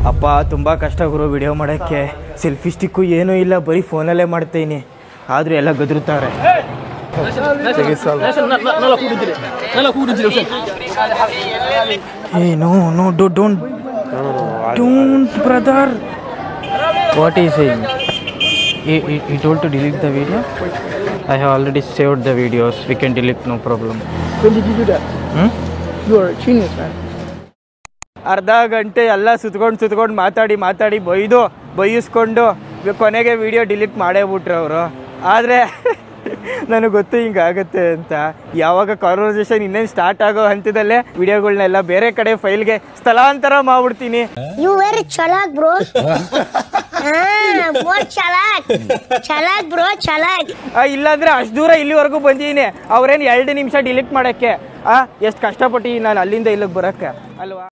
ಅಪ್ಪ ತುಂಬ ಕಷ್ಟ ಗುರು ವಿಡಿಯೋ ಮಾಡೋಕ್ಕೆ ಸೆಲ್ಫಿ ಸ್ಟಿಕ್ಕು ಏನೂ ಇಲ್ಲ ಬರೀ ಫೋನಲ್ಲೇ ಮಾಡ್ತೀನಿ ಆದರೂ ಎಲ್ಲ ಗದರುತ್ತಾರೆ ಏ no no do don't don't brother what is saying he told to delete the video I have already saved the videos we can delete no problem When did you do that? ಹ್ಞೂ You are a genius, man. ಅರ್ಧ ಗಂಟೆ ಎಲ್ಲ ಸುತ್ಕೊಂಡು ಸುತ್ಕೊಂಡು ಮಾತಾಡಿ ಮಾತಾಡಿ ಬೈದು ಬೈಯಿಸ್ಕೊಂಡು ಇವಾಗ ಕೊನೆಗೆ video delete ಮಾಡೇ ಬಿಟ್ರು ಅವರು ಆದರೆ ನನಗೆ ಗೊತ್ತು ಹಿಂಗಾಗತ್ತೆ ಅಂತ ಯಾವಾಗ ಕಾನ್ವರ್ಸೇಷನ್ ಇನ್ನೇನು ಸ್ಟಾರ್ಟ್ ಆಗೋ ಹಂತದಲ್ಲೇ ವಿಡಿಯೋಗಳನ್ನೆಲ್ಲ ಬೇರೆ ಕಡೆ ಫೈಲ್ಗೆ ಸ್ಥಳಾಂತರ ಮಾಡ್ಬಿಡ್ತೀನಿ You very chalak, bro. ah, more chalak. Chalak, bro, chalak. ಆ, ಇಲ್ಲಾಂದ್ರೆ ಅಷ್ಟು ದೂರ ಇಲ್ಲಿವರೆಗೂ ಬಂದಿದ್ದೀನಿ ಅವ್ರೇನು ಎರಡು ನಿಮಿಷ ಡಿಲೀಟ್ ಮಾಡೋಕ್ಕೆ ಆ ಎಷ್ಟು ಕಷ್ಟಪಟ್ಟು ನಾನು ಅಲ್ಲಿಂದ ಇಲ್ಲಿಗೆ ಬರೋಕ್ಕೆ ಅಲ್ವಾ